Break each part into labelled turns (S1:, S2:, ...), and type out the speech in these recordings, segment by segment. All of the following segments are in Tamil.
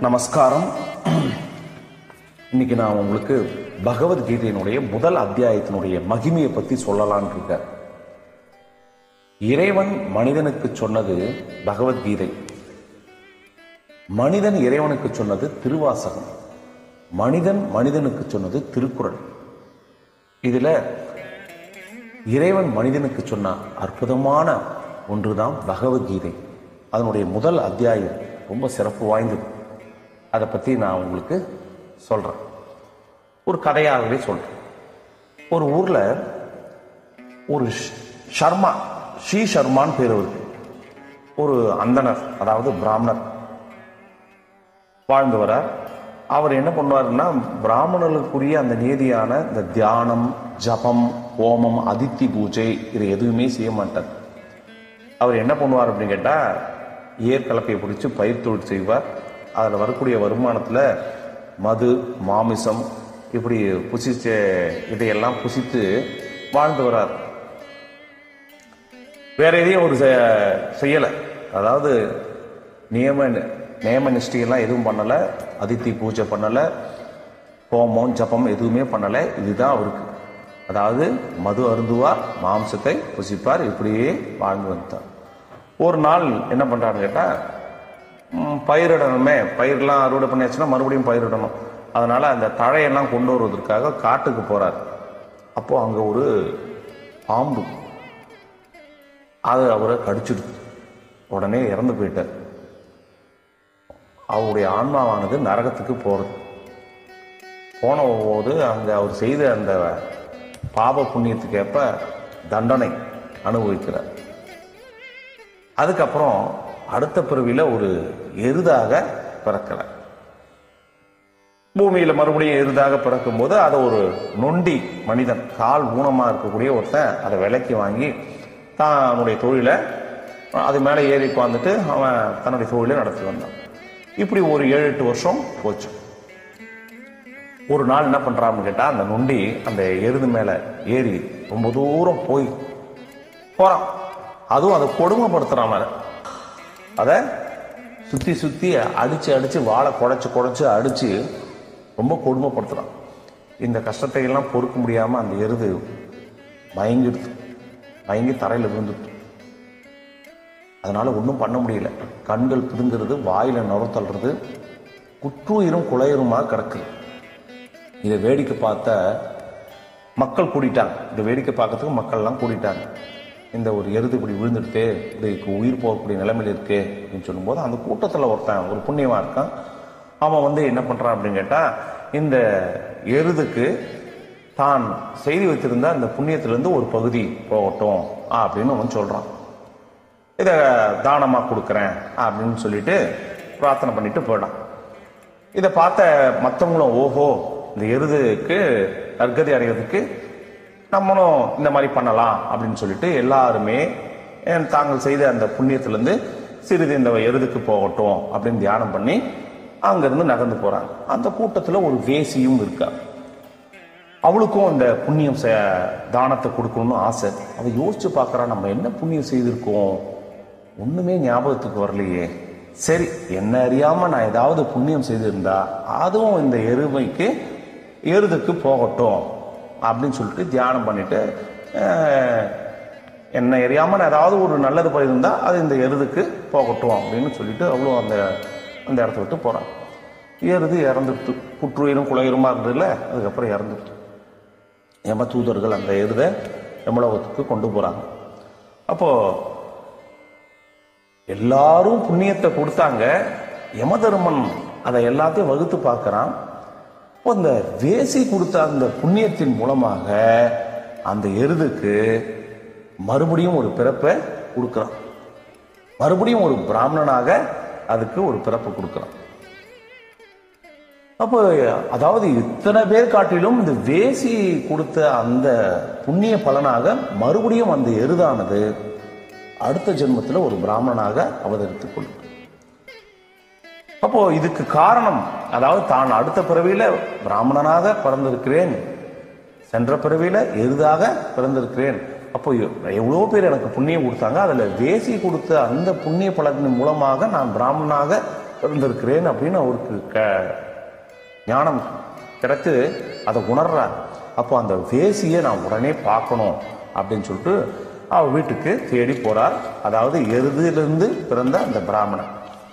S1: நமஸ்காரம் இன்னைக்கு நான் உங்களுக்கு பகவத்கீதையினுடைய முதல் அத்தியாயத்தினுடைய மகிமையை பத்தி சொல்லலான் இருக்கேன் இறைவன் மனிதனுக்கு சொன்னது பகவத்கீதை மனிதன் இறைவனுக்கு சொன்னது திருவாசகம் மனிதன் மனிதனுக்கு சொன்னது திருக்குறள் இதுல இறைவன் மனிதனுக்கு சொன்ன அற்புதமான ஒன்றுதான் பகவத்கீதை அதனுடைய முதல் அத்தியாயம் ரொம்ப சிறப்பு வாய்ந்தது அதை பத்தி நான் உங்களுக்கு சொல்றேன் ஒரு கதையாகவே சொல்றேன் ஒரு ஊர்ல ஒரு ஷ்- ஷர்மா ஸ்ரீ ஷர்மான்னு பேர் இருக்கு ஒரு அந்தனர் அதாவது பிராமணர் வாழ்ந்து வரார் அவர் என்ன பண்ணுவாருன்னா பிராமணர்களுக்குரிய அந்த நீதியான இந்த தியானம் ஜபம் ஹோமம் அதித்தி பூஜை இது எதுவுமே செய்ய மாட்டார் அவர் என்ன பண்ணுவார் அப்படின்னு கேட்டா ஏற்கலப்பையை பிடிச்சி பயிர் தொழில் செய்வார் அதில் வரக்கூடிய வருமானத்தில் மது மாமிசம் இப்படி புசிச்ச இதையெல்லாம் புசித்து வாழ்ந்து வரார் வேற எதையும் ஒரு செ- செய்யல அதாவது நியம நியம நிஷ்டையெல்லாம் எதுவும் பண்ணல அதித்தி பூஜை பண்ணல ஹோமம் ஜபம் எதுவுமே பண்ணல இதுதான் அவருக்கு அதாவது மது அருந்துவார் மாம்சத்தை புசிப்பார் இப்படியே வாழ்ந்து வந்தார் ஒரு நாள் என்ன பண்றாருன்னு கேட்டா ம், பயிரிடணுமே பயிரெல்லாம் அறுவடை பண்ணியாச்சுன்னா மறுபடியும் பயிரிடணும் அதனால அந்த தழையெல்லாம் கொண்டு வருவதற்காக காட்டுக்கு போறார் அப்போ அங்க ஒரு பாம்பு அது அவரை கடிச்சிடுது உடனே இறந்து போயிட்டார் அவருடைய ஆன்மாவானது நரகத்துக்கு போறது போன போது அங்க அவர் செய்த அந்த பாப புண்ணியத்துக்கு ஏற்ப தண்டனை அனுபவிக்கிறார் அதுக்கப்புறம் அடுத்த பிறவியில ஒரு எருதாக பிறக்கிறார் பூமியில மறுபடியும் எருதாக பிறக்கும் போது அதை ஒரு நொண்டி மனிதன் கால் ஊனமா இருக்கக்கூடிய ஒருத்தன் அதை விலைக்கு வாங்கி தன்னுடைய தொழிலை அது மேலே ஏறி உட்காந்துட்டு அவன் தன்னுடைய தொழிலை நடத்தி வந்தான் இப்படி ஒரு ஏழு எட்டு வருஷம் போச்சு ஒரு நாள் என்ன பண்றான்னு கேட்டா அந்த நொண்டி அந்த எருது மேல ஏறி ரொம்ப தூரம் போய் போறான் அதுவும் அதை கொடுமைப்படுத்துறான் அவனை அதை சுத்தி சுத்தி அடிச்சு அடிச்சு வாழை குடைச்சு குடைச்சு அடிச்சு ரொம்ப கொடுமைப்படுத்துறான் இந்த கஷ்டத்தை எல்லாம் பொறுக்க முடியாம அந்த எருது மயங்கிடுது மயங்கி தரையில விழுந்துட்டு அதனால ஒன்றும் பண்ண முடியல கண்கள் பிதுங்கிறது வாயில நுரத்தள்ளுறது குற்றுயிரும் குலையருமா கிடக்குது இதை வேடிக்கை பார்த்த மக்கள் கூடிட்டாங்க இந்த வேடிக்கை பார்க்கறதுக்கு மக்கள்லாம் கூடிட்டாங்க இந்த ஒரு எருது இப்படி விழுந்துடுதே இதுக்கு உயிர் போகக்கூடிய நிலைமையில் இருக்கே அப்படின்னு சொல்லும்போது அந்த கூட்டத்தில் ஒருத்தன் ஒரு புண்ணியமா இருக்கான் அவன் வந்து என்ன பண்றான் அப்படின்னு கேட்டா இந்த எருதுக்கு தான் செய்து வைத்திருந்த அந்த புண்ணியத்திலிருந்து ஒரு பகுதி போகட்டும் அப்படின்னு அவன் சொல்றான் இதை தானமா கொடுக்குறேன் அப்படின்னு சொல்லிட்டு பிரார்த்தனை பண்ணிட்டு போயிடான் இதை பார்த்த மற்றவங்களும் ஓஹோ இந்த எருதுக்கு நற்கதி அடைகிறதுக்கு நம்மளும் இந்த மாதிரி பண்ணலாம் அப்படின்னு சொல்லிட்டு எல்லாருமே அஹ், தாங்கள் செய்த அந்த புண்ணியத்திலிருந்து சிறிது இந்த எருதுக்கு போகட்டும் அப்படின்னு தியானம் பண்ணி அங்கிருந்து நகர்ந்து போறாங்க அந்த கூட்டத்துல ஒரு வேசியும் இருக்கா அவளுக்கும் அந்த புண்ணியம் செ- தானத்தை கொடுக்கணும்னு ஆசை அவ யோசிச்சு பார்க்கறா நம்ம என்ன புண்ணியம் செய்திருக்கோம் ஒண்ணுமே ஞாபகத்துக்கு வரலையே சரி என்ன அறியாம நான் ஏதாவது புண்ணியம் செய்திருந்தா அதுவும் இந்த எருமைக்கு எருதுக்கு போகட்டும் அப்படின்னு சொல்லிட்டு தியானம் பண்ணிட்டு அஹ், என்ன அறியாம நான் ஏதாவது ஒரு நல்லது பண்ணியிருந்தா அது இந்த எருதுக்கு போகட்டும் அப்படின்னு சொல்லிட்டு அவ்வளோ அந்த அந்த இடத்த விட்டு போறான் எருது இறந்துட்டு புற்றுயிரும் குலையுருமா இருந்ததுல அதுக்கப்புறம் இறந்துட்டு யம தூதர்கள் அந்த எருதை யமலோகத்துக்கு கொண்டு போறாங்க அப்போ எல்லாரும் புண்ணியத்தை கொடுத்தாங்க யமதர்மன் அதை எல்லாத்தையும் வகுத்து பார்க்கறான் அப்போ அந்த வேசி கொடுத்த அந்த புண்ணியத்தின் மூலமாக அந்த எருதுக்கு மறுபடியும் ஒரு பிறப்பை கொடுக்கறான் மறுபடியும் ஒரு பிராமணனாக அதுக்கு ஒரு பிறப்பு கொடுக்கறான் அப்போ அதாவது இத்தனை பேர் காட்டிலும் இந்த வேசி கொடுத்த அந்த புண்ணிய பலனாக மறுபடியும் அந்த எருதானது அடுத்த ஜென்மத்துல ஒரு பிராமணனாக அவதரித்துக் கொள்ளும் அப்போ இதுக்கு காரணம் அதாவது தான் அடுத்த பிறவியில பிராமணனாக பிறந்திருக்கிறேன் சென்ற பிறவியில எருதாக பிறந்திருக்கிறேன் அப்போ எவ்வளோ பேர் எனக்கு புண்ணியம் கொடுத்தாங்க அதுல வேசி கொடுத்த அந்த புண்ணிய பலத்தின் மூலமாக நான் பிராமணனாக இருந்திருக்கிறேன் அப்படின்னு அவருக்கு க ஞானம் கிடைத்து அதை உணர்றார் அப்போ அந்த வேசியை நான் உடனே பார்க்கணும் அப்படின்னு சொல்லிட்டு அவர் வீட்டுக்கு தேடி போறார் அதாவது எருதிலிருந்து பிறந்த அந்த பிராமணன்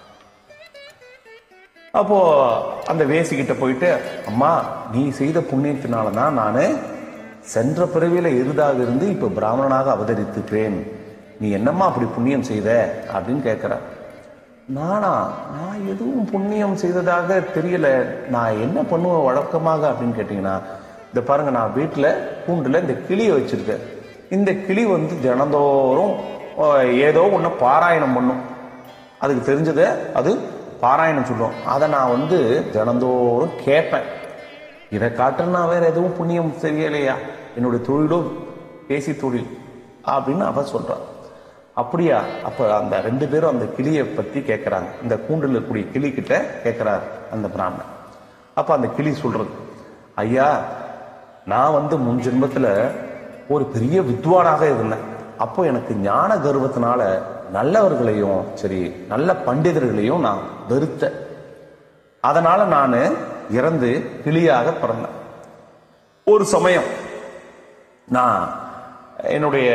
S1: அப்போ அந்த வேசிக்கிட்ட போயிட்டு அம்மா நீ செய்த புண்ணியத்தினால தான் நான் சென்ற பிறவியில எருதாக இருந்து இப்ப பிராமணனாக அவதரித்துக்கிறேன் நீ என்னம்மா அப்படி புண்ணியம் செய்த அப்படின்னு கேட்கிற நானா நான் எதுவும் புண்ணியம் செய்ததாக தெரியல நான் என்ன பண்ணுவேன் வழக்கமாக அப்படின்னு கேட்டீங்கன்னா இந்த பாருங்க நான் வீட்டுல கூண்டுல இந்த கிளியை வச்சிருக்கேன் இந்த கிளி வந்து தினந்தோறும் அஹ், ஏதோ ஒன்று பாராயணம் பண்ணும் அதுக்கு தெரிஞ்சதை அது பாராயணம் சொல்லும் அதை நான் வந்து தினந்தோறும் கேட்பேன் இதை காட்டு நான் வேற எதுவும் புண்ணியம் தெரியலையா என்னுடைய தொழிலும் பேசி தொழில் அப்படின்னு அவ சொல்றான் அப்படியா அப்ப அந்த ரெண்டு பேரும் அந்த கிளியை பத்தி கேட்கறாங்க இந்த கூண்டில் இருக்கக்கூடிய கிளி கிட்ட கேட்கிறார் அந்த பிராமணன் அப்ப அந்த கிளி சொல்றது ஐயா நான் வந்து முன் ஜென்மத்துல ஒரு பெரிய வித்வானாக இருந்தேன் அப்போ எனக்கு ஞான கர்வத்தினால நல்லவர்களையும் சரி நல்ல பண்டிதர்களையும் நான் வெறுத்தேன் அதனால நான் இறந்து கிளியாக பிறந்தேன் ஒரு சமயம் நான் என்னுடைய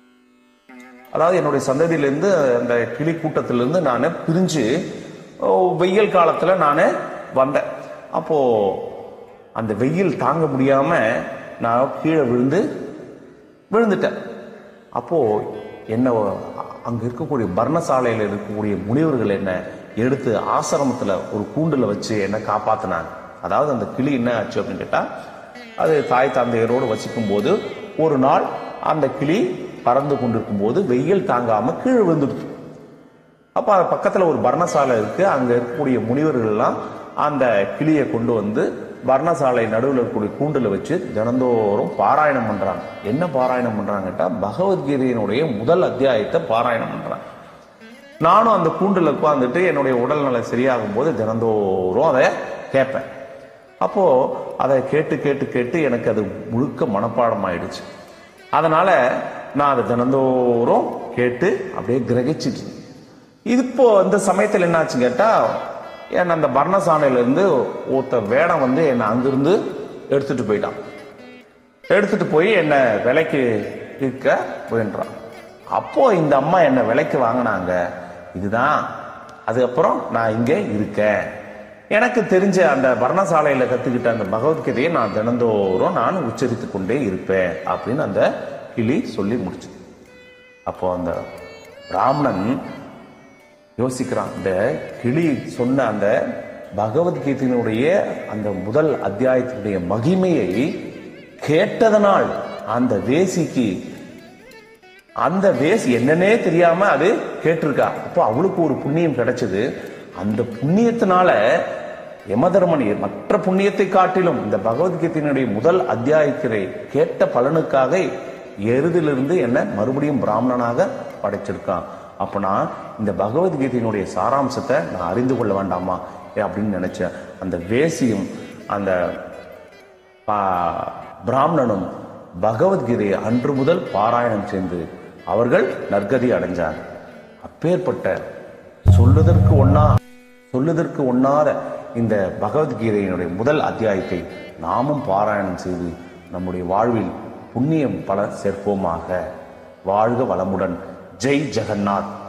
S1: அதாவது என்னுடைய சந்ததியிலேருந்து அந்த கிளி கூட்டத்திலிருந்து நான் பிரிஞ்சு ஓ, வெயில் காலத்தில் நான் வந்தேன் அப்போ அந்த வெயில் தாங்க முடியாம நான் கீழே விழுந்து விழுந்துட்டேன் அப்போ என்ன அங்க இருக்கக்கூடிய பர்ணசாலையில் இருக்கக்கூடிய முனிவர்கள் என்ன எடுத்து ஆசிரமத்துல ஒரு கூண்டுல வச்சு என்ன காப்பாத்தினாங்க அதாவது அந்த கிளி என்ன ஆச்சு அப்படின்னு கேட்டா அது தாய் தந்தையரோடு வசிக்கும் போது ஒரு நாள் அந்த கிளி பறந்து கொண்டிருக்கும் போது வெயில் தாங்காம கீழே விழுந்துடுச்சு அப்ப அது பக்கத்துல ஒரு பர்ணசாலை இருக்கு அங்க இருக்கக்கூடிய முனிவர்கள் எல்லாம் அந்த கிளியை கொண்டு வந்து பர்ணசாலை நடுவில் இருக்கக்கூடிய கூண்டுல வச்சு தினந்தோறும் பாராயணம் பண்றாங்க என்ன பாராயணம் பண்றாங்கட்டா பகவத்கீதையினுடைய முதல் அத்தியாயத்தை பாராயணம் பண்றாங்க நானும் அந்த கூண்டுல உட்காந்துட்டு என்னுடைய உடல்நலை சரியாகும் போது தினந்தோறும் அதை கேட்பேன் அப்போ அதை கேட்டு கேட்டு கேட்டு எனக்கு அது முழுக்க மனப்பாடம் ஆயிடுச்சு அதனால நான் அதை தினந்தோறும் கேட்டு அப்படியே கிரகிச்சிட்டு இது இப்போ இந்த சமயத்தில் என்னாச்சு கேட்டா என்ன அந்த பர்ணசாலையில இருந்து ஒருத்த வேடம் வந்து என்னை அங்கிருந்து எடுத்துட்டு போயிட்டான் எடுத்துட்டு போய் என்ன விலைக்கு விற்க போயின்றான் அப்போ இந்த அம்மா என்ன விலைக்கு வாங்கினாங்க இதுதான் அதுக்கப்புறம் நான் இங்க இருக்கேன் எனக்கு தெரிஞ்ச அந்த பர்ணசாலையில கத்துக்கிட்ட அந்த பகவத்கீதையை நான் தினந்தோறும் நான் உச்சரித்து கொண்டே இருப்பேன் அப்படின்னு அந்த கிளி சொல்லி முடிச்சு அப்போ அந்த பிராமணன் யோசிக்கிறான் இந்த கிளி சொன்ன அந்த பகவத்கீதையினுடைய அந்த முதல் அத்தியாயத்தினுடைய மகிமையை கேட்டதனால் அந்த வேசிக்கு அந்த வேஸ் என்னன்னே தெரியாம அது கேட்டிருக்கா அப்போ அவளுக்கு ஒரு புண்ணியம் கிடைச்சது அந்த புண்ணியத்தினால யமதர்மன் மற்ற புண்ணியத்தை காட்டிலும் இந்த பகவத்கீதையினுடைய முதல் அத்தியாயத்தினை கேட்ட பலனுக்காக எருதிலிருந்து என்ன மறுபடியும் பிராமணனாக படைச்சிருக்கான் அப்ப நான் இந்த பகவத்கீதையினுடைய சாராம்சத்தை நான் அறிந்து கொள்ள வேண்டாமா ஏ, அப்படின்னு நினைச்சேன் அந்த வேசியும் அந்த பா- பிராமணனும் பகவத்கீதையை அன்று முதல் பாராயணம் செய்து அவர்கள் நற்கதி அடைஞ்சார் அப்பேற்பட்ட சொல்லுதற்கு ஒண்ணா சொல்லுதற்கு ஒண்ணாத இந்த பகவத்கீதையினுடைய முதல் அத்தியாயத்தை நாமும் பாராயணம் செய்து நம்முடைய வாழ்வில் புண்ணியம் பல சேர்ப்போமாக வாழ்க வளமுடன் ஜெய் ஜெகநாத்